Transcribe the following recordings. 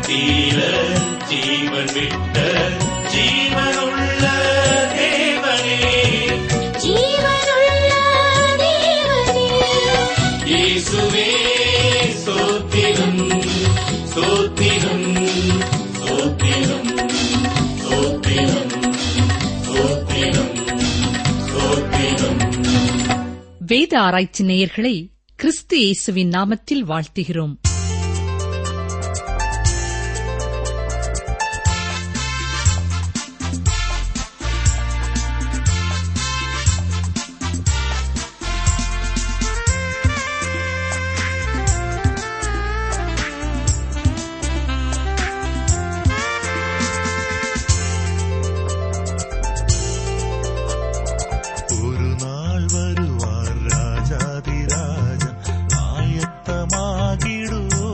தீர ஜீவன் விட்ட ஜீவனுள்ள தேவனே ஜீவனுள்ள தேவனே இயேசுவே சோத்திரம் சோத்திரம் சோத்திரம் சோத்திரம் சோத்திரம் சோத்திரம் வேத ஆராய்ச்சி நேயர்களை கிறிஸ்து இயேசுவின் நாமத்தில் வாழ்த்துகிறோம் ஒரு நாள் வருவார் ராஜாதிராஜன் ஆயத்தமாகிடுவோ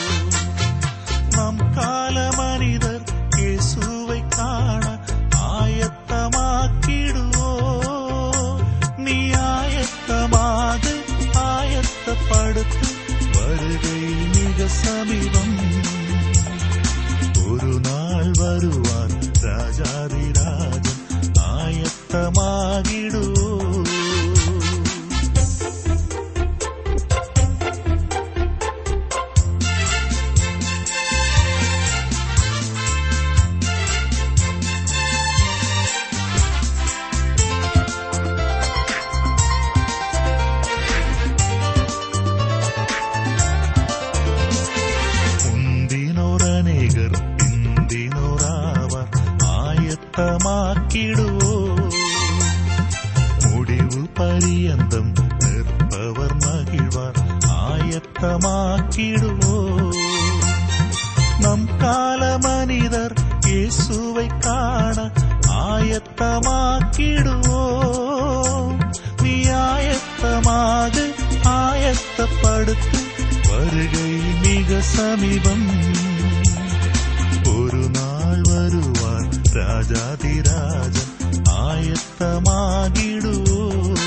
நம் கால மனிதர் இயேசுவை காண ஆயத்தமாக்கிடுவோ நீ ஆயத்தமாக ஆயத்தப்படுத்து வருகை மிக சமீபம் ஒரு நாள் வருவார் ராஜாதிராஜன் ஆயத்தமாகிடு முந்தினோர் அநேகர் பிந்தினோராவர் ஆயத்தமாக்கிடுவோ முடிவு பரியந்தம் நிற்பவர் மகிழ்வார் ஆயத்தமாக்கிடுவோ நம் கால மனிதர் இயேசுவை காண ஆயத்தமாக்கிடுவோ நீ ஆயத்தமாக ஆயத்தப்படுத்து வருகை மிக சமீபம் ஒரு நாள் வருவார் ராஜாதிராஜன் ஆயத்தமாகிடுவோ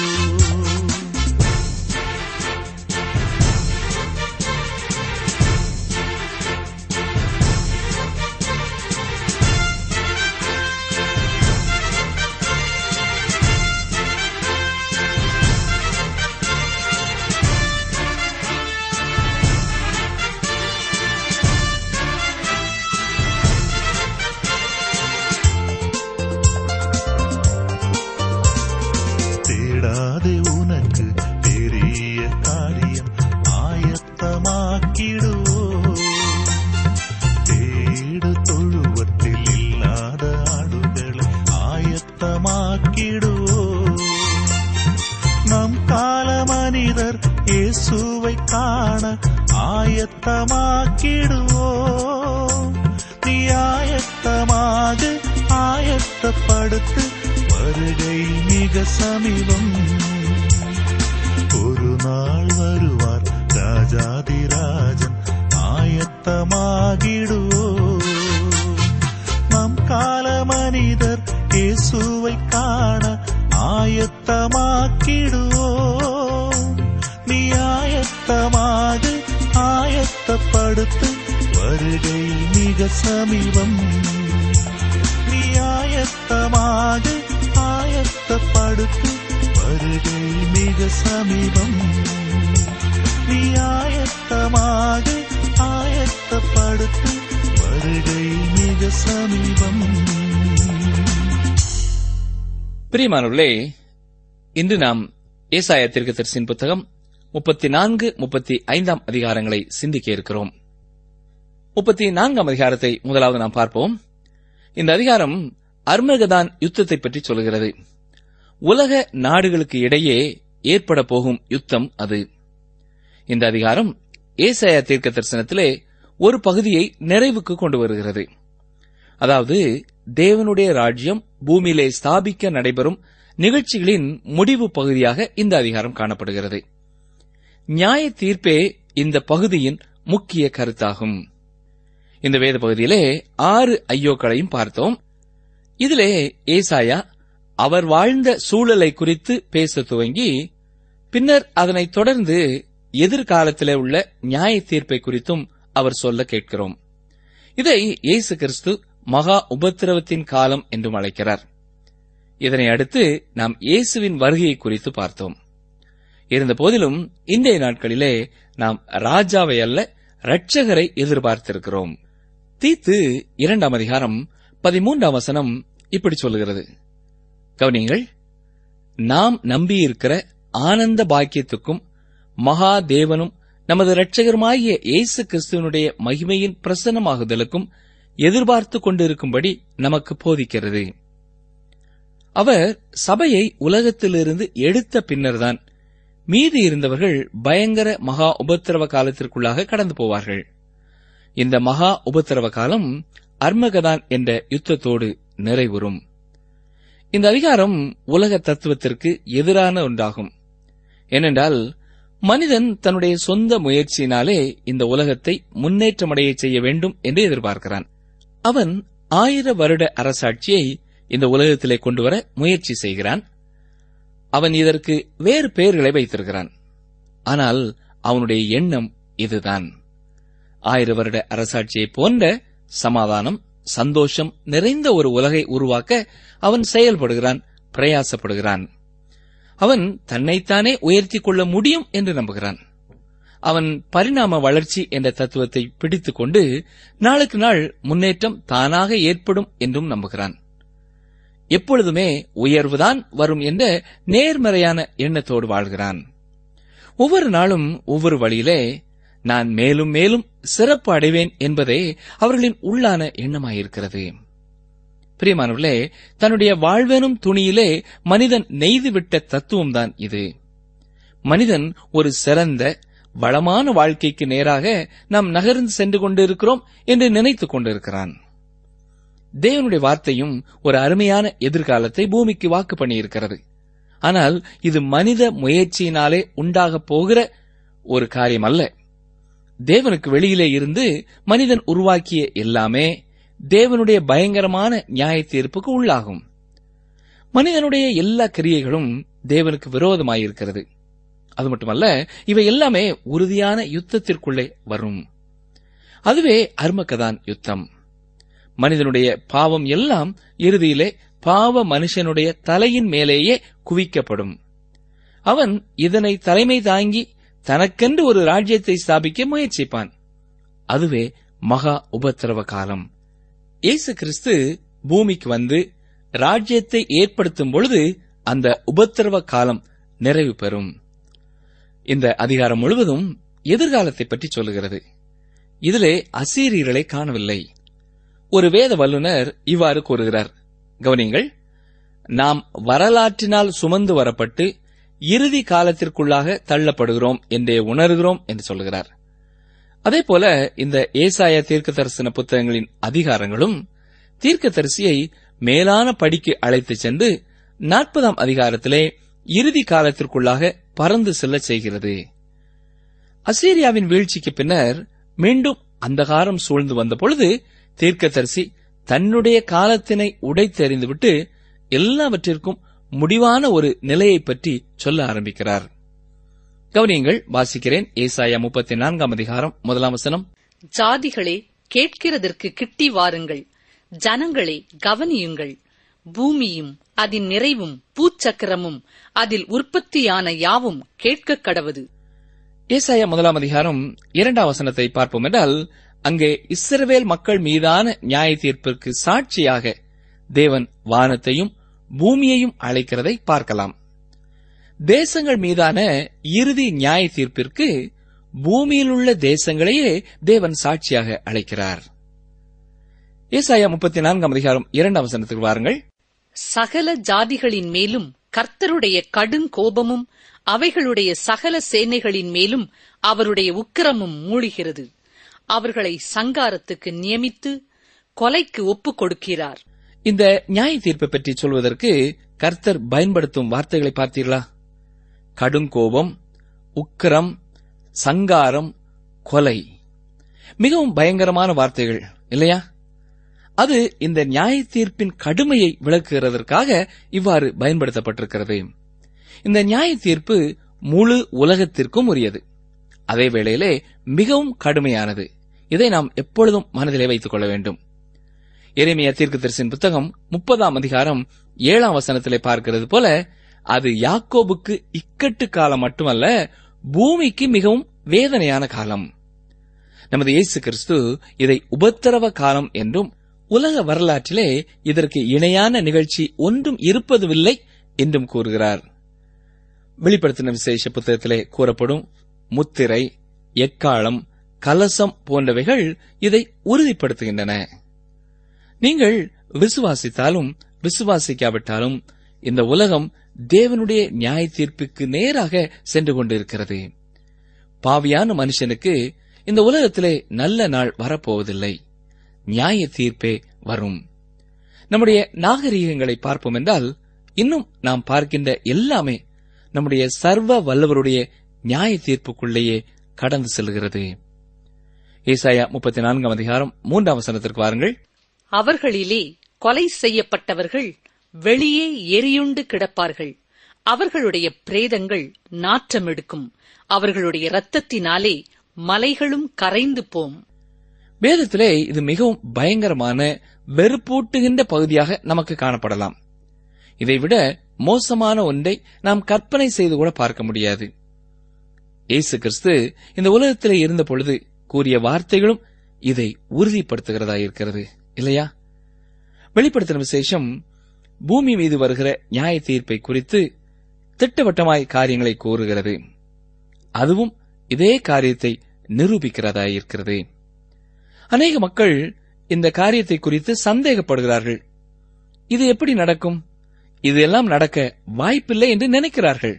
தேடாதே உனக்கு பெரிய காரியம் ஆயத்தமாக்கிடுவோ தேடு தொழுவத்தில் இல்லாத ஆடுகளை ஆயத்தமாக்கிடுவோ நம் கால மனிதர் இயேசுவை காண ஆயத்தமாக்கிடுவோ நீ ஆயத்தமாக ஆயத்தப்படுத்து வருகை மிக சமீபம் ஒரு நாள் வருவார் ராஜாதிராஜன் ஆயத்தமாகிடுவோ நம் கால மனிதர் இயேசுவை காண ஆயத்தமாக்கிடுவோ நீ ஆயத்தமாக ஆயத்தப்படுத்து வருகை மிக சமீபம் நீ ஆயத்தமாக ஆயத்தப்படுத்து வருகை மிக சமீபம் நீ ஆயத்தமாக ஆயத்தப்படுத்து வருகை மிக சமீபம் பிரியமானவர்களே இன்று நாம் ஏசாய தீர்க்கதரிசியின் புத்தகம் முப்பத்தி நான்கு முப்பத்தி ஐந்தாம் அதிகாரங்களை சிந்திக்க இருக்கிறோம் முப்பத்தி நான்காம் அதிகாரத்தை முதலாவது நாம் பார்ப்போம் இந்த அதிகாரம் அர்மகதான் யுத்தத்தை பற்றி சொல்கிறது உலக நாடுகளுக்கு இடையே ஏற்பட போகும் யுத்தம் அது இந்த அதிகாரம் ஏசாயா தீர்க்க தரிசனத்திலே ஒரு பகுதியை நிறைவுக்கு கொண்டு வருகிறது அதாவது தேவனுடைய ராஜ்யம் பூமியிலே ஸ்தாபிக்க நடைபெறும் நிகழ்ச்சிகளின் முடிவு பகுதியாக இந்த அதிகாரம் காணப்படுகிறது நியாய தீர்ப்பே இந்த பகுதியின் முக்கிய கருத்தாகும் இந்த வேத பகுதியிலே ஆறு ஐயோக்களையும் பார்த்தோம் இதிலே ஏசாயா அவர் வாழ்ந்த சூழலை குறித்து பேச துவங்கி பின்னர் அதனைத் தொடர்ந்து எதிர்காலத்திலே உள்ள நியாய தீர்ப்பை குறித்தும் அவர் சொல்ல கேட்கிறோம் இதை இயேசு கிறிஸ்து மகா உபத்திரவத்தின் காலம் என்றும் அழைக்கிறார் இதனை அடுத்து நாம் இயேசுவின் வருகையை குறித்து பார்த்தோம் இருந்த போதிலும் இன்றைய நாட்களிலே நாம் ராஜாவை அல்ல இரட்சகரை எதிர்பார்த்திருக்கிறோம் தீத்து இரண்டாம் அதிகாரம் பதிமூன்றாம் வசனம் இப்படி சொல்லுகிறது கவனிங்கள் நாம் நம்பியிருக்கிற ஆனந்த பாக்கியத்துக்கும் மகா தேவனும் நமது இரட்சகருமாகிய இயேசு கிறிஸ்துவனுடைய மகிமையின் பிரசன்னமாகுதலுக்கும் எதிர்பார்த்து கொண்டிருக்கும்படி நமக்கு போதிக்கிறது அவர் சபையை உலகத்திலிருந்து எடுத்த பின்னர்தான் மீதி இருந்தவர்கள் பயங்கர மகா உபத்திரவ காலத்திற்குள்ளாக கடந்து போவார்கள் இந்த மகா உபத்திரவ காலம் அர்மகதான் என்ற யுத்தத்தோடு நிறைவுறும் இந்த அதிகாரம் உலக தத்துவத்திற்கு எதிரான ஒன்றாகும் ஏனென்றால் மனிதன் தன்னுடைய சொந்த முயற்சியினாலே இந்த உலகத்தை முன்னேற்றமடைய செய்ய வேண்டும் என்று எதிர்பார்க்கிறான் அவன் ஆயிர வருட அரசாட்சியை இந்த உலகத்திலே கொண்டு வர முயற்சி செய்கிறான் அவன் இதற்கு வேறு பெயர்களை வைத்திருக்கிறான் ஆனால் அவனுடைய எண்ணம் இதுதான் ஆயிர வருட அரசாட்சியை போன்ற சமாதானம் சந்தோஷம் நிறைந்த ஒரு உலகை உருவாக்க அவன் செயல்படுகிறான் பிரயாசப்படுகிறான் அவன் தன்னைத்தானே உயர்த்திக் கொள்ள முடியும் என்று நம்புகிறான் அவன் பரிணாம வளர்ச்சி என்ற தத்துவத்தை பிடித்துக் கொண்டு நாளுக்கு நாள் முன்னேற்றம் தானாக ஏற்படும் என்றும் நம்புகிறான் எப்பொழுதுமே உயர்வுதான் வரும் என்ற நேர்மறையான எண்ணத்தோடு வாழ்கிறான் ஒவ்வொரு நாளும் ஒவ்வொரு வழியிலே நான் மேலும் மேலும் சிறப்பு அடைவேன் என்பதே அவர்களின் உள்ளான எண்ணமாயிருக்கிறது பிரியமானவர்களே தன்னுடைய வாழ்வெனும் துணியிலே மனிதன் நெய்துவிட்ட தத்துவம்தான் இது மனிதன் ஒரு சிறந்த வளமான வாழ்க்கைக்கு நேராக நாம் நகர்ந்து சென்று கொண்டிருக்கிறோம் என்று நினைத்துக் கொண்டிருக்கிறான் தேவனுடைய வார்த்தையும் ஒரு அருமையான எதிர்காலத்தை பூமிக்கு வாக்கு பண்ணியிருக்கிறது ஆனால் இது மனித முயற்சியினாலே உண்டாகப் போகிற ஒரு காரியம் அல்ல தேவனுக்கு வெளியிலே இருந்து மனிதன் உருவாக்கிய எல்லாமே தேவனுடைய பயங்கரமான நியாய தீர்ப்புக்கு உள்ளாகும் மனிதனுடைய எல்லா கிரியைகளும் தேவனுக்கு விரோதமாயிருக்கிறது அது மட்டுமல்ல இவை எல்லாமே உறுதியான யுத்தத்திற்குள்ளே வரும் அதுவே அர்மக்கதான் யுத்தம் மனிதனுடைய பாவம் எல்லாம் இறுதியிலே பாவ மனுஷனுடைய தலையின் மேலேயே குவிக்கப்படும் அவன் இதனை தலைமை தாங்கி தனக்கென்று ஒரு ராஜ்யத்தை ஸ்தாபிக்க முயற்சிப்பான் அதுவே மகா உபத்திரவ காலம் இயேசு கிறிஸ்து பூமிக்கு வந்து ராஜ்யத்தை ஏற்படுத்தும் பொழுது அந்த உபத்திரவ காலம் நிறைவு பெறும் இந்த அதிகாரம் முழுவதும் எதிர்காலத்தை பற்றி சொல்லுகிறது இதிலே அசீரியர்களை காணவில்லை ஒரு வேத வல்லுனர் இவ்வாறு கூறுகிறார் கவனிங்கள் நாம் வரலாற்றினால் சுமந்து வரப்பட்டு இறுதி காலத்திற்குள்ளாக தள்ளப்படுகிறோம் என்றே உணர்கிறோம் என்று சொல்லுகிறார் அதேபோல இந்த ஏசாய தீர்க்க தரிசன புத்தகங்களின் அதிகாரங்களும் தீர்க்கதரிசியை மேலான படிக்கு அழைத்துச் சென்று நாற்பதாம் அதிகாரத்திலே இறுதி காலத்திற்குள்ளாக பறந்து செல்லச் செய்கிறது அசீரியாவின் வீழ்ச்சிக்கு பின்னர் மீண்டும் அந்தகாரம் சூழ்ந்து வந்த பொழுது தீர்க்கதரிசி தன்னுடைய காலத்தினை உடைத்தெறிந்துவிட்டு எல்லாவற்றிற்கும் முடிவான ஒரு நிலையை பற்றி சொல்ல ஆரம்பிக்கிறார் கவனியங்கள் வாசிக்கிறேன் ஏசாயா முப்பத்தி நான்காம் அதிகாரம் முதலாம் வசனம் ஜாதிகளே கேட்கிறதற்கு கிட்டி வாருங்கள் ஜனங்களே கவனியுங்கள் பூமியும் அதன் நிறைவும் பூச்சக்கரமும் அதில் உற்பத்தியான யாவும் கேட்கக் கடவது ஏசாயா முதலாம் அதிகாரம் இரண்டாம் வசனத்தை பார்ப்போம் என்றால் அங்கே இஸ்ரவேல் மக்கள் மீதான நியாய தீர்ப்பிற்கு சாட்சியாக தேவன் வானத்தையும் பூமியையும் அழைக்கிறதை பார்க்கலாம் தேசங்கள் மீதான இறுதி நியாய தீர்ப்பிற்கு பூமியிலுள்ள தேசங்களையே தேவன் சாட்சியாக அழைக்கிறார் ஏசாயா முப்பத்தி நான்காம் அதிகாரம் இரண்டாம் வசனத்துக்கு வாருங்கள் சகல ஜாதிகளின் மேலும் கர்த்தருடைய கடும் கோபமும் அவைகளுடைய சகல சேனைகளின் மேலும் அவருடைய உக்கிரமும் மூழ்கிறது அவர்களை சங்காரத்துக்கு நியமித்து கொலைக்கு ஒப்புக் கொடுக்கிறார் இந்த நியாய தீர்ப்பை பற்றி சொல்வதற்கு கர்த்தர் பயன்படுத்தும் வார்த்தைகளை பார்த்தீர்களா கடுங்கோபம் உக்கிரம் சங்காரம் கொலை மிகவும் பயங்கரமான வார்த்தைகள் இல்லையா அது இந்த நியாய தீர்ப்பின் கடுமையை விளக்குகிறதற்காக இவ்வாறு பயன்படுத்தப்பட்டிருக்கிறது இந்த நியாய தீர்ப்பு முழு உலகத்திற்கும் உரியது அதே வேளையிலே மிகவும் கடுமையானது இதை நாம் எப்பொழுதும் மனதிலே வைத்துக் கொள்ள வேண்டும் எரேமியா தீர்க்கதரிசியின் புத்தகம் முப்பதாம் அதிகாரம் ஏழாம் வசனத்திலே பார்க்கிறது போல அது யாக்கோபுக்கு இக்கட்டு காலம் மட்டுமல்ல பூமிக்கு மிகவும் வேதனையான காலம் நமது இயேசு கிறிஸ்து இதை உபத்திரவ காலம் என்றும் உலக வரலாற்றிலே இதற்கு இணையான நிகழ்ச்சி ஒன்றும் இருப்பதுமில்லை என்றும் கூறுகிறார் வெளிப்படுத்தின விசேஷ புத்தகத்திலே கூறப்படும் முத்திரை எக்காலம் கலசம் போன்றவைகள் இதை உறுதிப்படுத்துகின்றன நீங்கள் விசுவாசித்தாலும் விசுவாசிக்காவிட்டாலும் இந்த உலகம் தேவனுடைய நியாய தீர்ப்புக்கு நேராக சென்று கொண்டிருக்கிறது பாவியான மனுஷனுக்கு இந்த உலகத்திலே நல்ல நாள் வரப்போவதில்லை நியாய தீர்ப்பே வரும் நம்முடைய நாகரிகங்களை பார்ப்போம் என்றால் இன்னும் நாம் பார்க்கின்ற எல்லாமே நம்முடைய சர்வ வல்லவருடைய நியாய தீர்ப்புக்குள்ளேயே கடந்து செல்கிறது ஏசாயா முப்பத்தி நான்காம் அதிகாரம் மூன்றாம் வசனத்திற்கு வாருங்கள் அவர்களிலே கொலை செய்யப்பட்டவர்கள் வெளியே எரியுண்டு கிடப்பார்கள் அவர்களுடைய பிரேதங்கள் நாற்றமெடுக்கும் அவர்களுடைய இரத்தத்தினாலே மலைகளும் கரைந்து போம் வேதத்திலே இது மிகவும் பயங்கரமான வெறுப்பூட்டுகின்ற பகுதியாக நமக்கு காணப்படலாம் இதைவிட மோசமான ஒன்றை நாம் கற்பனை செய்து கூட பார்க்க முடியாது இயேசு கிறிஸ்து இந்த உலகத்திலே இருந்த பொழுது கூறிய வார்த்தைகளும் இதை உறுதிப்படுத்துகிறதா இருக்கிறது இல்லையா வெளிப்படுத்தின விசேஷம் பூமி மீது வருகிற நியாய தீர்ப்பை குறித்து திட்டவட்டமாய் காரியங்களை கூறுகிறது அதுவும் இதே காரியத்தை நிரூபிக்கிறதா இருக்கிறது அநேக மக்கள் இந்த காரியத்தை குறித்து சந்தேகப்படுகிறார்கள் இது எப்படி நடக்கும் இது எல்லாம் நடக்க வாய்ப்பில்லை என்று நினைக்கிறார்கள்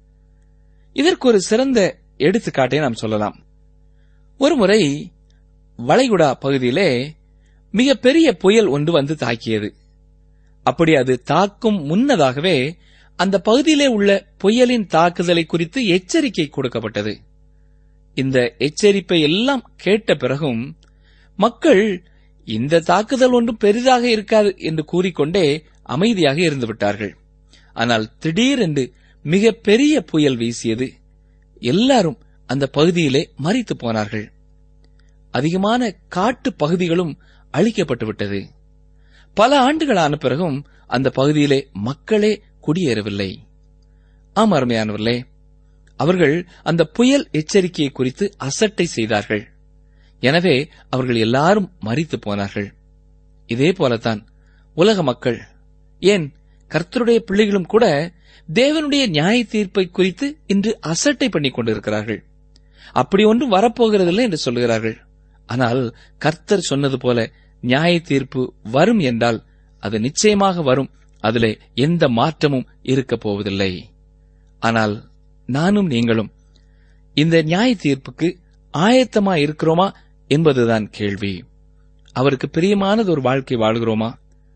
இதற்கு ஒரு சிறந்த எடுத்துக்காட்டை நாம் சொல்லலாம் ஒருமுறை வளைகுடா பகுதியிலே மிக பெரிய புயல் ஒன்று வந்து தாக்கியது அப்படி அது தாக்கும் முன்னதாகவே அந்த பகுதியிலே உள்ள புயலின் தாக்குதலை குறித்து எச்சரிக்கை கொடுக்கப்பட்டது இந்த எச்சரிப்பை எல்லாம் கேட்ட பிறகும் மக்கள் இந்த தாக்குதல் ஒன்றும் பெரிதாக இருக்காது என்று கூறிக்கொண்டே அமைதியாக இருந்து விட்டார்கள் ஆனால் திடீரென்று மிக பெரிய புயல் வீசியது எல்லாரும் அந்த பகுதியிலே மறித்து போனார்கள் அதிகமான காட்டு பகுதிகளும் அழிக்கப்பட்டு விட்டது பல ஆண்டுகளான பிறகும் அந்த பகுதியிலே மக்களே குடியேறவில்லை ஆம் அருமையானவர்களே அவர்கள் அந்த புயல் எச்சரிக்கையை குறித்து அசட்டை செய்தார்கள் எனவே அவர்கள் எல்லாரும் மறித்து போனார்கள் இதே போலத்தான் உலக மக்கள் ஏன் கர்த்தருடைய பிள்ளைகளும் கூட தேவனுடைய நியாய தீர்ப்பை குறித்து இன்று அசட்டை பண்ணிக் கொண்டிருக்கிறார்கள் அப்படி ஒன்றும் வரப்போகிறதில்லை என்று சொல்கிறார்கள் ஆனால் கர்த்தர் சொன்னது போல நியாய தீர்ப்பு வரும் என்றால் அது நிச்சயமாக வரும் அதிலே எந்த மாற்றமும் இருக்கப் போவதில்லை ஆனால் நானும் நீங்களும் இந்த நியாய தீர்ப்புக்கு ஆயத்தமா இருக்கிறோமா என்பதுதான் கேள்வி அவருக்கு பிரியமானது ஒரு வாழ்க்கை வாழ்கிறோமா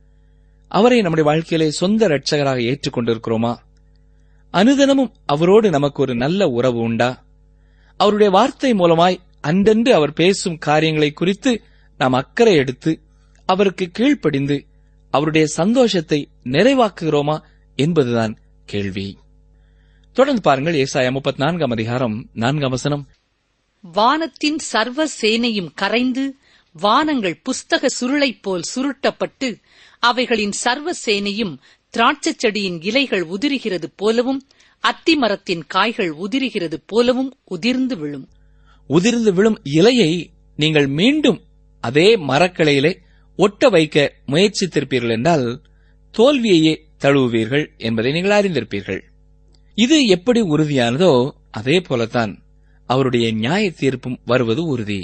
அவரை நம்முடைய வாழ்க்கையிலே சொந்த இரட்சகராக ஏற்றுக்கொண்டிருக்கிறோமா அனுதினமும் அவரோடு நமக்கு ஒரு நல்ல உறவு உண்டா அவருடைய வார்த்தை மூலமாய் அன்றன்று அவர் பேசும் காரியங்களை குறித்து நாம் அக்கறை எடுத்து அவருக்கு கீழ்ப்படிந்து அவருடைய சந்தோஷத்தை நிறைவாக்குகிறோமா என்பதுதான் கேள்வி தொடர்ந்து பாருங்கள் ஏசாயா முப்பத்தி நான்காம் அதிகாரம் நான்காம் வசனம் வானத்தின் சர்வ சேனையும் கரைந்து வானங்கள் புஸ்தக சுருளைப் போல் சுருட்டப்பட்டு அவைகளின் சர்வ சேனையும் திராட்சைச் செடியின் இலைகள் உதிருகிறது போலவும் அத்திமரத்தின் காய்கள் உதிருகிறது போலவும் உதிர்ந்து விழும் உதிர்ந்து விழும் இலையை நீங்கள் மீண்டும் அதே மரக்கிளையிலே ஒட்ட வைக்க முயற்சித்திருப்பீர்கள் என்றால் தோல்வியையே தழுவுவீர்கள் என்பதை நீங்கள் அறிந்திருப்பீர்கள் இது எப்படி உறுதியானதோ அதே போலத்தான் அவருடைய நியாய தீர்ப்பும் வருவது உறுதி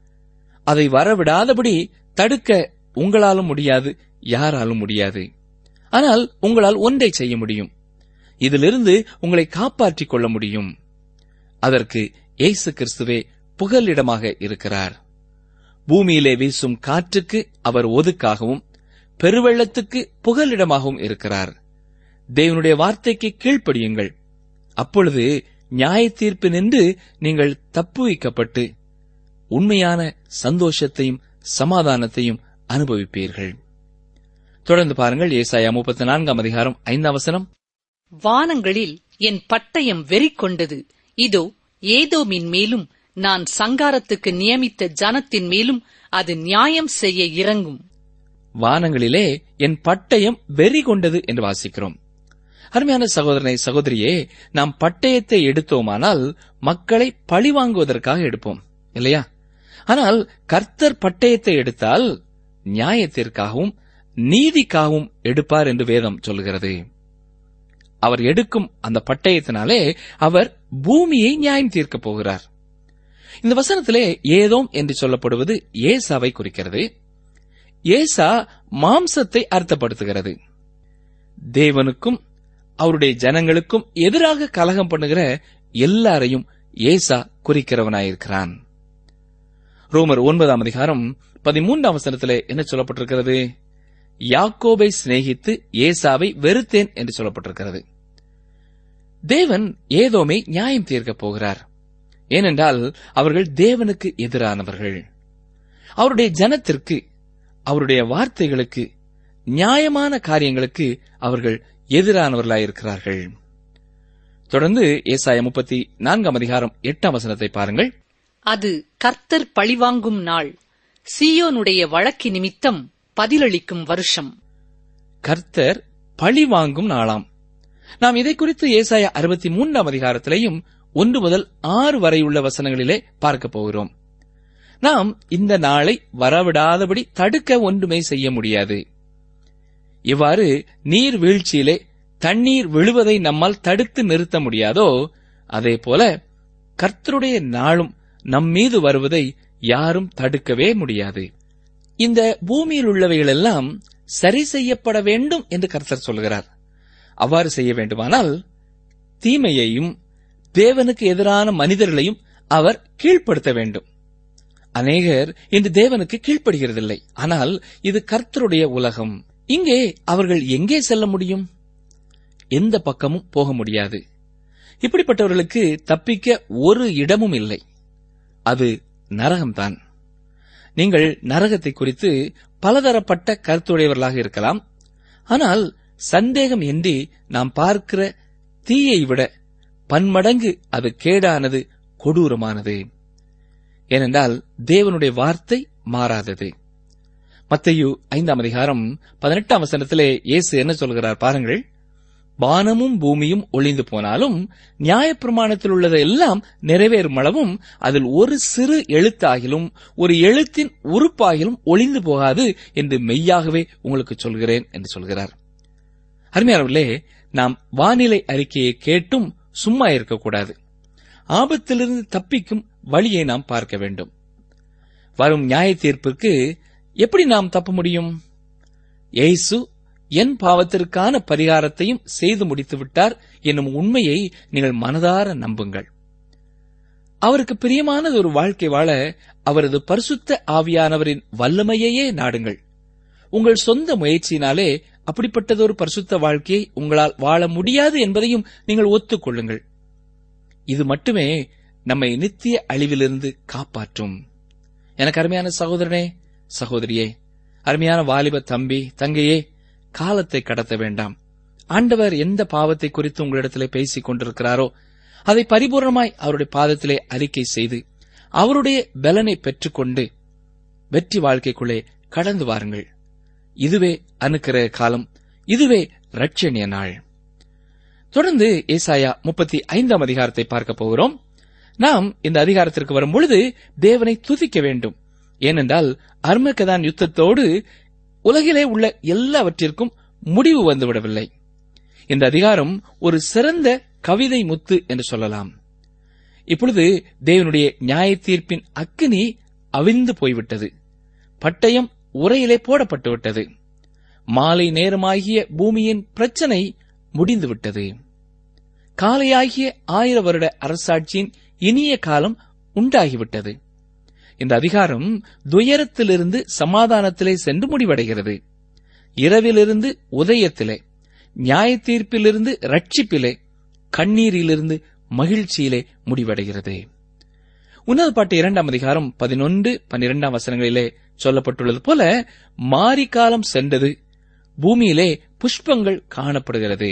அதை வரவிடாதபடி தடுக்க உங்களாலும் முடியாது யாராலும் முடியாது ஆனால் உங்களால் ஒன்றை செய்ய முடியும் இதிலிருந்து உங்களை காப்பாற்றிக் கொள்ள முடியும் அதற்கு இயேசு கிறிஸ்துவே புகலிடமாக இருக்கிறார் பூமியிலே வீசும் காற்றுக்கு அவர் ஒதுக்காகவும் பெருவெள்ளத்துக்கு புகலிடமாகவும் இருக்கிறார் தேவனுடைய வார்த்தைக்கு கீழ்ப்படியுங்கள் அப்பொழுது நியாய தீர்ப்பு நின்று நீங்கள் தப்புவிக்கப்பட்டு உண்மையான சந்தோஷத்தையும் சமாதானத்தையும் அனுபவிப்பீர்கள் தொடர்ந்து பாருங்கள் ஏசாயா முப்பத்தி நான்காம் அதிகாரம் ஐந்தாம் வசனம் வானங்களில் என் பட்டயம் வெறி கொண்டது இதோ ஏதோமின் மேலும் நான் சங்காரத்துக்கு நியமித்த ஜனத்தின் மேலும் அது நியாயம் செய்ய இறங்கும் வானங்களிலே என் பட்டயம் வெறி கொண்டது என்று வாசிக்கிறோம் அருமையான சகோதரனை சகோதரியே நாம் பட்டயத்தை எடுத்தோமானால் மக்களை பழிவாங்குவதற்காக எடுப்போம் இல்லையா ஆனால் கர்த்தர் பட்டயத்தை எடுத்தால் நியாயத்திற்காகவும் நீதிக்காகவும் எடுப்பார் என்று வேதம் சொல்கிறது அவர் எடுக்கும் அந்த பட்டயத்தினாலே அவர் பூமியை நியாயம் தீர்க்கப் போகிறார் இந்த வசனத்திலே ஏதோம் என்று சொல்லப்படுவது ஏசாவை குறிக்கிறது ஏசா மாம்சத்தை அர்த்தப்படுத்துகிறது தேவனுக்கும் அவருடைய ஜனங்களுக்கும் எதிராக கலகம் பண்ணுகிற எல்லாரையும் ஏசா குறிக்கிறவனாயிருக்கிறான் ரோமர் ஒன்பதாம் அதிகாரம் பதிமூன்றாம் வசனத்திலே என்ன சொல்லப்பட்டிருக்கிறது யாக்கோபை சிநேகித்து ஏசாவை வெறுத்தேன் என்று சொல்லப்பட்டிருக்கிறது தேவன் ஏதோமை நியாயம் தீர்க்கப் போகிறார் ஏனென்றால் அவர்கள் தேவனுக்கு எதிரானவர்கள் அவருடைய ஜனத்திற்கு அவருடைய வார்த்தைகளுக்கு நியாயமான காரியங்களுக்கு அவர்கள் எதிரானவர்களாயிருக்கிறார்கள் தொடர்ந்து ஏசாய முப்பத்தி நான்காம் அதிகாரம் எட்டாம் வசனத்தை பாருங்கள் அது கர்த்தர் பழிவாங்கும் நாள் சீயோனுடைய வழக்கு நிமித்தம் பதிலளிக்கும் வருஷம் கர்த்தர் பழி வாங்கும் நாளாம் நாம் இதை குறித்து ஏசாய அறுபத்தி மூன்றாம் அதிகாரத்திலேயும் ஒன்று முதல் ஆறு வரை உள்ள வசனங்களிலே பார்க்க போகிறோம் நாம் இந்த நாளை வரவிடாதபடி தடுக்க ஒன்றுமே செய்ய முடியாது இவ்வாறு நீர் வீழ்ச்சியிலே தண்ணீர் விழுவதை நம்மால் தடுத்து நிறுத்த முடியாதோ அதே போல கர்த்தருடைய நாளும் நம் மீது வருவதை யாரும் தடுக்கவே முடியாது இந்த பூமியில் உள்ளவைகளெல்லாம் சரி செய்யப்பட வேண்டும் என்று கர்த்தர் சொல்கிறார் அவ்வாறு செய்ய வேண்டுமானால் தீமையையும் தேவனுக்கு எதிரான மனிதர்களையும் அவர் கீழ்ப்படுத்த வேண்டும் அநேகர் இன்று தேவனுக்கு கீழ்ப்படுகிறதில்லை ஆனால் இது கர்த்தருடைய உலகம் இங்கே அவர்கள் எங்கே செல்ல முடியும் எந்த பக்கமும் போக முடியாது இப்படிப்பட்டவர்களுக்கு தப்பிக்க ஒரு இடமும் இல்லை அது நரகம்தான் நீங்கள் நரகத்தை குறித்து பலதரப்பட்ட கருத்துடையவர்களாக இருக்கலாம் ஆனால் சந்தேகம் இன்றி நாம் பார்க்கிற தீயை விட பன்மடங்கு அது கேடானது கொடூரமானது ஏனென்றால் தேவனுடைய வார்த்தை மாறாதது மத்தையு ஐந்தாம் அதிகாரம் பதினெட்டாம் வசனத்திலே இயேசு என்ன சொல்கிறார் பாருங்கள் வானமும் பூமியும் ஒளிந்து போனாலும் நியாயப்பிரமாணத்தில் உள்ளது எல்லாம் நிறைவேறும் அளவும் அதில் ஒரு சிறு எழுத்தாகிலும் ஒரு எழுத்தின் உறுப்பாகிலும் ஒளிந்து போகாது என்று மெய்யாகவே உங்களுக்கு சொல்கிறேன் என்று சொல்கிறார் அருமையானவர்களே நாம் வானிலை அறிக்கையை கேட்டும் சும்மா இருக்கக்கூடாது ஆபத்திலிருந்து தப்பிக்கும் வழியை நாம் பார்க்க வேண்டும் வரும் நியாய தீர்ப்புக்கு எப்படி நாம் தப்ப முடியும் இயேசு என் பாவத்திற்கான பரிகாரத்தையும் செய்து முடித்து விட்டார் என்னும் உண்மையை நீங்கள் மனதார நம்புங்கள் அவருக்கு பிரியமானது ஒரு வாழ்க்கை வாழ அவரது பரிசுத்த ஆவியானவரின் வல்லமையையே நாடுங்கள் உங்கள் சொந்த முயற்சியினாலே அப்படிப்பட்டதொரு பரிசுத்த வாழ்க்கையை உங்களால் வாழ முடியாது என்பதையும் நீங்கள் ஒத்துக்கொள்ளுங்கள் இது மட்டுமே நம்மை நித்திய அழிவிலிருந்து காப்பாற்றும் எனக்கு அருமையான சகோதரனே சகோதரியே அருமையான வாலிப தம்பி தங்கையே காலத்தை கடத்த வேண்டாம் ஆண்டவர் எந்த பாவத்தை குறித்து உங்களிடத்திலே பேசிக் கொண்டிருக்கிறாரோ அதை பரிபூர்ணமாய் அவருடைய பாதத்திலே அறிக்கை செய்து அவருடைய பலனை பெற்றுக்கொண்டு வெற்றி வாழ்க்கைக்குள்ளே கடந்து வாருங்கள் இதுவே அனுக்கிற காலம் இதுவே ரட்சணிய நாள் தொடர்ந்து ஏசாயா முப்பத்தி ஐந்தாம் அதிகாரத்தை பார்க்க போகிறோம் நாம் இந்த அதிகாரத்திற்கு வரும் பொழுது தேவனை துதிக்க வேண்டும் ஏனென்றால் அர்மகதான் யுத்தத்தோடு உலகிலே உள்ள எல்லாவற்றிற்கும் முடிவு வந்துவிடவில்லை இந்த அதிகாரம் ஒரு சிறந்த கவிதை முத்து என்று சொல்லலாம் இப்பொழுது தேவனுடைய நியாய தீர்ப்பின் அக்கினி அவிழ்ந்து போய்விட்டது பட்டயம் உரையிலே போடப்பட்டு விட்டது மாலை நேரமாகிய பூமியின் பிரச்சனை முடிந்துவிட்டது காலையாகிய ஆயிர வருட அரசாட்சியின் இனிய காலம் உண்டாகிவிட்டது இந்த அதிகாரம் துயரத்திலிருந்து சமாதானத்திலே சென்று முடிவடைகிறது இரவிலிருந்து உதயத்திலே நியாய தீர்ப்பிலிருந்து ரட்சிப்பிலே கண்ணீரிலிருந்து மகிழ்ச்சியிலே முடிவடைகிறது உன்னத பாட்டு இரண்டாம் அதிகாரம் பதினொன்று பன்னிரெண்டாம் வசனங்களிலே சொல்லப்பட்டுள்ளது போல மாரிக்காலம் சென்றது பூமியிலே புஷ்பங்கள் காணப்படுகிறது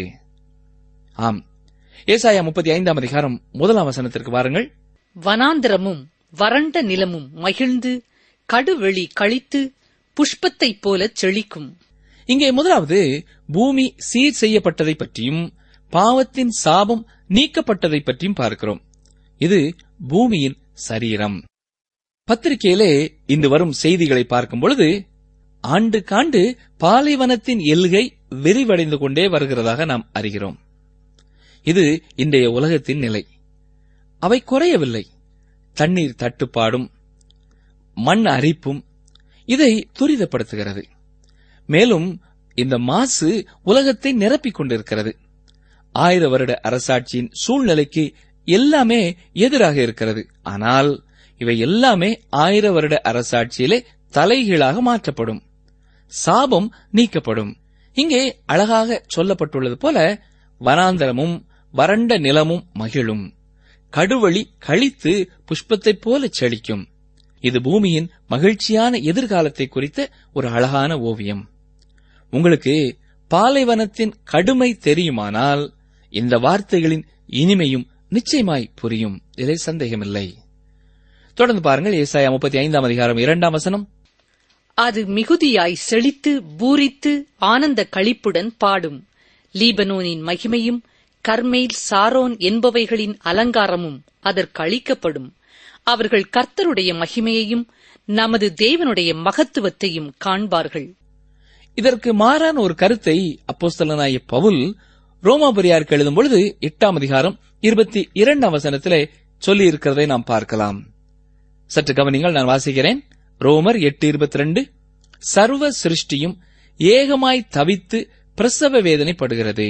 ஆம் ஏசாயா முப்பத்தி ஐந்தாம் அதிகாரம் முதலாம் வசனத்திற்கு வாருங்கள் வனாந்திரமும் வறண்ட நிலமும் மகிழ்ந்து கடுவெளி கழித்து புஷ்பத்தைப் போலச் செழிக்கும் இங்கே முதலாவது பூமி சீர் செய்யப்பட்டதை பற்றியும் பாவத்தின் சாபம் நீக்கப்பட்டதை பற்றியும் பார்க்கிறோம் இது பூமியின் சரீரம் பத்திரிகையிலே இன்று வரும் செய்திகளை பார்க்கும் பொழுது ஆண்டுக்காண்டு பாலைவனத்தின் எல்கை விரிவடைந்து கொண்டே வருகிறதாக நாம் அறிகிறோம் இது இன்றைய உலகத்தின் நிலை அவை குறையவில்லை தண்ணீர் தட்டுப்பாடும் மண் அரிப்பும் இதை துரிதப்படுத்துகிறது மேலும் இந்த மாசு உலகத்தை நிரப்பிக் கொண்டிருக்கிறது ஆயிர வருட அரசாட்சியின் சூழ்நிலைக்கு எல்லாமே எதிராக இருக்கிறது ஆனால் இவை எல்லாமே ஆயிர வருட அரசாட்சியிலே தலைகீழாக மாற்றப்படும் சாபம் நீக்கப்படும் இங்கே அழகாக சொல்லப்பட்டுள்ளது போல வனாந்தரமும் வறண்ட நிலமும் மகிழும் கடுவழி கழித்து புஷ்பத்தைப் போல செழிக்கும் இது பூமியின் மகிழ்ச்சியான எதிர்காலத்தை குறித்த ஒரு அழகான ஓவியம் உங்களுக்கு பாலைவனத்தின் கடுமை தெரியுமானால் இந்த வார்த்தைகளின் இனிமையும் நிச்சயமாய் புரியும் இதில் சந்தேகமில்லை தொடர்ந்து பாருங்கள் ஏசாயா முப்பத்தி ஐந்தாம் அதிகாரம் இரண்டாம் வசனம் அது மிகுதியாய் செழித்து பூரித்து ஆனந்த களிப்புடன் பாடும் லீபனோனின் மகிமையும் கர்மேல் சாரோன் என்பவைகளின் அலங்காரமும் அதற்கு அளிக்கப்படும் அவர்கள் கர்த்தருடைய மகிமையையும் நமது தேவனுடைய மகத்துவத்தையும் காண்பார்கள் இதற்கு மாறான ஒரு கருத்தை அப்போஸ்தலனாகிய பவுல் ரோமாபுரியாருக்கு எழுதும் பொழுது எட்டாம் அதிகாரம் இருபத்தி இரண்டாம் வசனத்திலே சொல்லியிருக்கிறதை நாம் பார்க்கலாம் சற்று கவனிங்கள் நான் வாசிக்கிறேன் ரோமர் எட்டு இருபத்தி ரெண்டு சர்வ சிருஷ்டியும் ஏகமாய் தவித்து பிரசவ வேதனைப்படுகிறது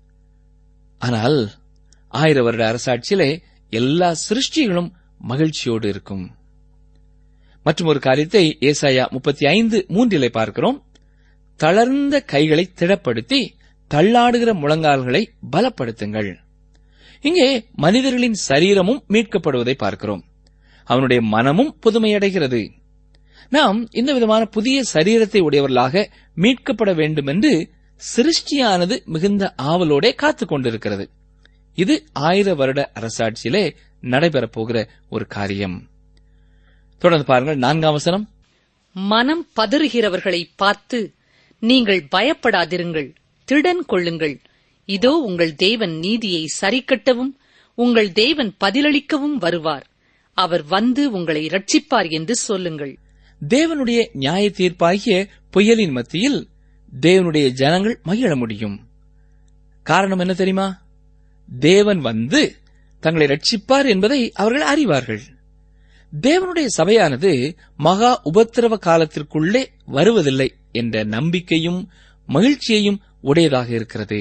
ஆனால் ஆயிர வருட அரசாட்சியிலே எல்லா சிருஷ்டிகளும் மகிழ்ச்சியோடு இருக்கும் மற்றும் ஒரு காரியத்தை ஏசாயா முப்பத்தி ஐந்து மூன்றிலே பார்க்கிறோம் தளர்ந்த கைகளை திடப்படுத்தி தள்ளாடுகிற முழங்கால்களை பலப்படுத்துங்கள் இங்கே மனிதர்களின் சரீரமும் மீட்கப்படுவதை பார்க்கிறோம் அவனுடைய மனமும் புதுமையடைகிறது நாம் இந்த விதமான புதிய சரீரத்தை உடையவர்களாக மீட்கப்பட வேண்டும் என்று சிருஷ்டியானது மிகுந்த ஆவலோடே காத்துக் கொண்டிருக்கிறது இது ஆயிர வருட அரசாட்சியிலே நடைபெறப் போகிற ஒரு காரியம் தொடர்ந்து பாருங்கள் நான்காம் வசனம் மனம் பதறுகிறவர்களை பார்த்து நீங்கள் பயப்படாதிருங்கள் திடன் கொள்ளுங்கள் இதோ உங்கள் தேவன் நீதியை சரிக்கட்டவும் உங்கள் தேவன் பதிலளிக்கவும் வருவார் அவர் வந்து உங்களை ரட்சிப்பார் என்று சொல்லுங்கள் தேவனுடைய நியாய தீர்ப்பாகிய புயலின் மத்தியில் தேவனுடைய ஜனங்கள் மகிழ முடியும் காரணம் என்ன தெரியுமா தேவன் வந்து தங்களை ரட்சிப்பார் என்பதை அவர்கள் அறிவார்கள் தேவனுடைய சபையானது மகா உபத்திரவ காலத்திற்குள்ளே வருவதில்லை என்ற நம்பிக்கையும் மகிழ்ச்சியையும் உடையதாக இருக்கிறது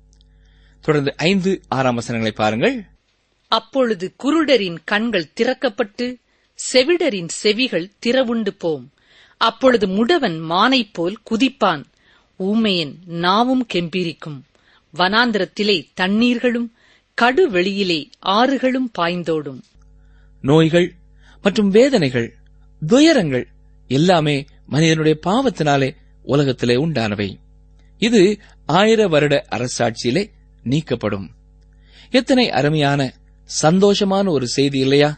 தொடர்ந்து ஐந்து ஆறாம் வசனங்களை பாருங்கள் அப்பொழுது குருடரின் கண்கள் திறக்கப்பட்டு செவிடரின் செவிகள் திறவுண்டு போம் அப்பொழுது முடவன் மானைப் போல் குதிப்பான் ஊமையன் நாவும் கெம்பீரிக்கும் வனாந்திரத்திலே தண்ணீர்களும் கடுவெளியிலே ஆறுகளும் பாய்ந்தோடும் நோய்கள் மற்றும் வேதனைகள் துயரங்கள் எல்லாமே மனிதனுடைய பாவத்தினாலே உலகத்திலே உண்டானவை இது ஆயிர வருட அரசாட்சியிலே நீக்கப்படும் எத்தனை அருமையான சந்தோஷமான ஒரு செய்தி இல்லையா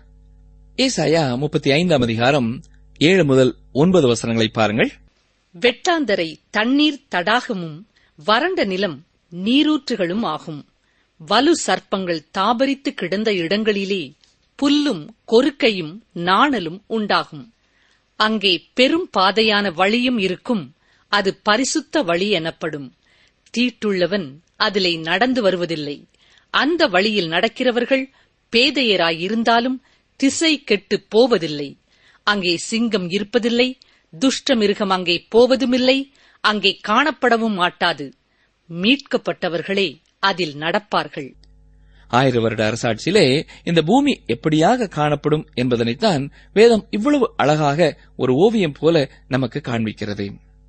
ஏசாயா முப்பத்தி ஐந்தாம் அதிகாரம் ஏழு முதல் ஒன்பது வசனங்களை பாருங்கள் வெட்டாந்தரை தண்ணீர் தடாகமும் வறண்ட நிலம் நீரூற்றுகளும் ஆகும் வலு சர்ப்பங்கள் தாபரித்து கிடந்த இடங்களிலே புல்லும் கொருக்கையும் நாணலும் உண்டாகும் அங்கே பெரும் பாதையான வழியும் இருக்கும் அது பரிசுத்த வழி எனப்படும் தீட்டுள்ளவன் அதிலே நடந்து வருவதில்லை அந்த வழியில் நடக்கிறவர்கள் பேதையராயிருந்தாலும் திசை கெட்டுப் போவதில்லை அங்கே சிங்கம் இருப்பதில்லை துஷ்ட மிருகம் அங்கே போவதுமில்லை அங்கே காணப்படவும் மாட்டாது மீட்கப்பட்டவர்களே அதில் நடப்பார்கள் ஆயிர வருட அரசாட்சியிலே இந்த பூமி எப்படியாக காணப்படும் என்பதனைத்தான் வேதம் இவ்வளவு அழகாக ஒரு ஓவியம் போல நமக்கு காண்பிக்கிறது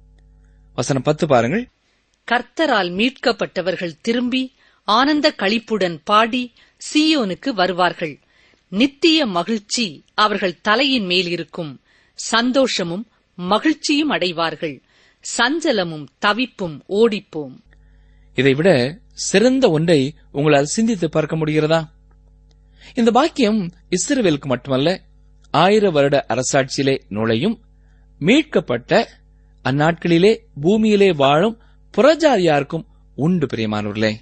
வசனம் பத்து பாருங்கள் கர்த்தரால் மீட்கப்பட்டவர்கள் திரும்பி ஆனந்த களிப்புடன் பாடி சீயோனுக்கு வருவார்கள் நித்திய மகிழ்ச்சி அவர்கள் தலையின் மேல் இருக்கும் சந்தோஷமும் மகிழ்ச்சியும் அடைவார்கள் சஞ்சலமும் தவிப்பும் ஓடிப்போம் இதைவிட சிறந்த ஒன்றை உங்களால் சிந்தித்து பார்க்க முடிகிறதா இந்த பாக்கியம் இஸ்ரவேலுக்கு மட்டுமல்ல ஆயிர வருட அரசாட்சியிலே நுழையும் மீட்கப்பட்ட அந்நாட்களிலே பூமியிலே வாழும் புறஜாதியாருக்கும் உண்டு பிரியமானவர்களே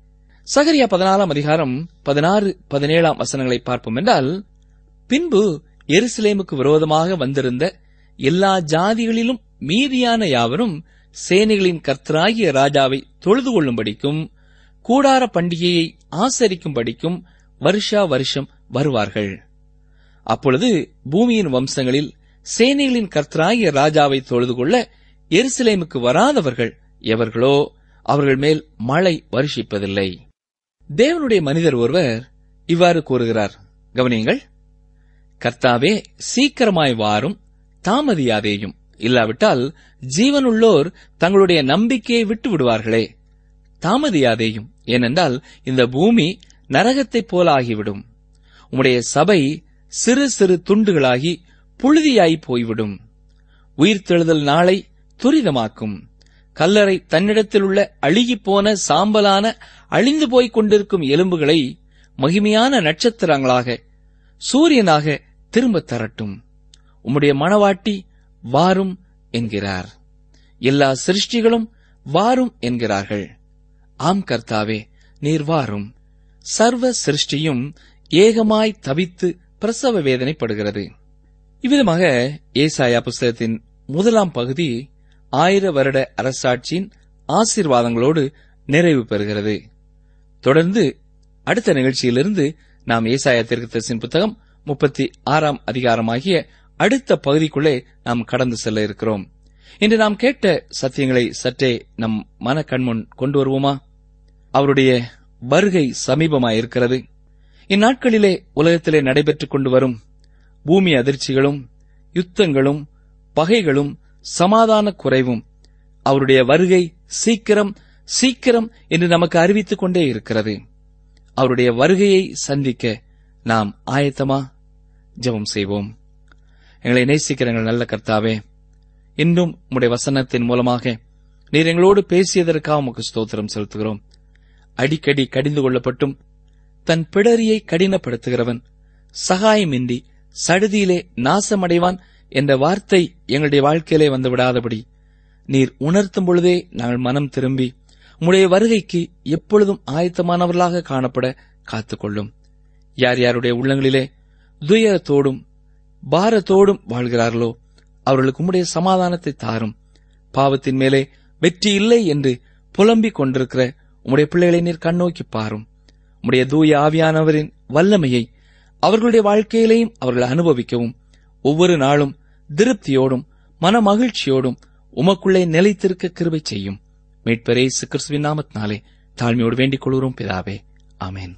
சகரியா பதினாலாம் அதிகாரம் பதினாறு பதினேழாம் வசனங்களை பார்ப்போம் என்றால் பின்பு எருசலேமுக்கு விரோதமாக வந்திருந்த எல்லா ஜாதிகளிலும் மீதியான யாவரும் சேனைகளின் கர்த்தராகிய ராஜாவை தொழுது கொள்ளும்படிக்கும் கூடார பண்டிகையை ஆசரிக்கும்படிக்கும் வருஷா வருஷம் வருவார்கள் அப்பொழுது பூமியின் வம்சங்களில் சேனைகளின் கர்த்தராகிய ராஜாவை தொழுது கொள்ள எருசலேமுக்கு வராதவர்கள் எவர்களோ அவர்கள் மேல் மழை வருஷிப்பதில்லை தேவனுடைய மனிதர் ஒருவர் இவ்வாறு கூறுகிறார் கவனியுங்கள் கர்த்தாவே சீக்கிரமாய் வாரும் தாமதியாதேயும் இல்லாவிட்டால் ஜீவனுள்ளோர் தங்களுடைய நம்பிக்கையை விட்டு விடுவார்களே தாமதியாதேயும் ஏனென்றால் இந்த பூமி நரகத்தைப் போல ஆகிவிடும் உம்முடைய சபை சிறு சிறு துண்டுகளாகி புழுதியாய் போய்விடும் உயிர்த்தெழுதல் நாளை துரிதமாக்கும் கல்லறை தன்னிடத்தில் உள்ள அழுகிப்போன சாம்பலான அழிந்து போய்க் கொண்டிருக்கும் எலும்புகளை மகிமையான நட்சத்திரங்களாக சூரியனாக திரும்பத் தரட்டும் உம்முடைய மணவாட்டி வாரும் என்கிறார் எல்லா சிருஷ்டிகளும் வாரும் என்கிறார்கள் ஆம் கர்த்தாவே நீர் வாரும் சர்வ சிருஷ்டியும் ஏகமாய் தவித்து பிரசவ வேதனைப்படுகிறது இவ்விதமாக ஏசாயா புஸ்தகத்தின் முதலாம் பகுதி ஆயிர வருட அரசாட்சியின் ஆசீர்வாதங்களோடு நிறைவு பெறுகிறது தொடர்ந்து அடுத்த நிகழ்ச்சியிலிருந்து நாம் ஏசாயா தீர்க்கதரிசியின் புத்தகம் முப்பத்தி ஆறாம் அதிகாரமாகிய அடுத்த பகுதிக்குள்ளே நாம் கடந்து செல்ல இருக்கிறோம் இன்று நாம் கேட்ட சத்தியங்களை சற்றே நம் மன கண்முன் கொண்டு வருவோமா அவருடைய வருகை சமீபமாயிருக்கிறது இந்நாட்களிலே உலகத்திலே நடைபெற்றுக் கொண்டு வரும் பூமி அதிர்ச்சிகளும் யுத்தங்களும் பகைகளும் சமாதான குறைவும் அவருடைய வருகை சீக்கிரம் சீக்கிரம் என்று நமக்கு அறிவித்துக் கொண்டே இருக்கிறது அவருடைய வருகையை சந்திக்க நாம் ஆயத்தமா ஜெபம் செய்வோம் எங்களை நேசிக்கிற எங்கள் நல்ல கர்த்தாவே இன்றும் உம்முடைய வசனத்தின் மூலமாக நீர் எங்களோடு பேசியதற்காக உமக்கு ஸ்தோத்திரம் செலுத்துகிறோம் அடிக்கடி கடிந்து கொள்ளப்பட்டும் தன் பிடரியை கடினப்படுத்துகிறவன் சகாயமின்றி சடுதியிலே நாசமடைவான் என்ற வார்த்தை எங்களுடைய வாழ்க்கையிலே வந்து விடாதபடி நீர் உணர்த்தும் பொழுதே நாங்கள் மனம் திரும்பி உம்முடைய வருகைக்கு எப்பொழுதும் ஆயத்தமானவர்களாக காணப்பட காத்துக்கொள்ளும் யார் யாருடைய உள்ளங்களிலே துயரத்தோடும் பாரத்தோடும் வாழ்கிறார்களோ அவர்களுக்கு உம்முடைய சமாதானத்தை தாரும் பாவத்தின் மேலே வெற்றி இல்லை என்று புலம்பிக் கொண்டிருக்கிற உம்முடைய பிள்ளைகளை நீர் கண்ணோக்கி பாரும் உம்முடைய தூய ஆவியானவரின் வல்லமையை அவர்களுடைய வாழ்க்கையிலேயும் அவர்கள் அனுபவிக்கவும் ஒவ்வொரு நாளும் திருப்தியோடும் மன மகிழ்ச்சியோடும் உமக்குள்ளே நிலைத்திருக்க கிருபை செய்யும் மீட்பரே கிறிஸ்துவின் நாமத்தினாலே தாழ்மையோடு வேண்டிக் கொள்கிறோம் பிதாவே ஆமென்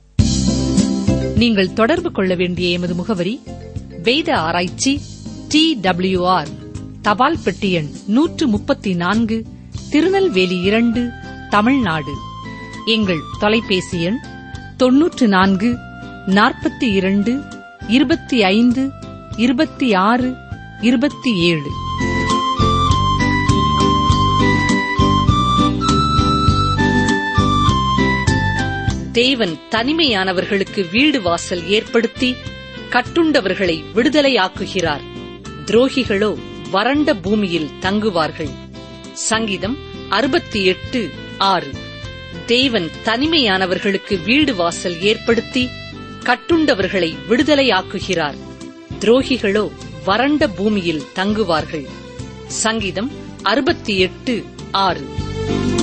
நீங்கள் தொடர்பு கொள்ள வேண்டிய எமது முகவரி வேத ஆராய்ச்சி டி ஆர் தபால் பெட்டி எண் நூற்று முப்பத்தி நான்கு திருநெல்வேலி இரண்டு தமிழ்நாடு எங்கள் தொலைபேசி எண் தொன்னூற்று நான்கு நாற்பத்தி இரண்டு இருபத்தி ஐந்து இருபத்தி ஆறு இருபத்தி ஏழு தேவன் தனிமையானவர்களுக்கு வீடு வாசல் ஏற்படுத்தி கட்டுண்டவர்களை விடுதலையாக்குகிறார் துரோகிகளோ வறண்ட பூமியில் தங்குவார்கள் சங்கீதம் அறுபத்தி எட்டு ஆறு தேவன் தனிமையானவர்களுக்கு வீடு வாசல் ஏற்படுத்தி கட்டுண்டவர்களை விடுதலையாக்குகிறார் துரோகிகளோ வறண்ட பூமியில் தங்குவார்கள் சங்கீதம் அறுபத்தி எட்டு ஆறு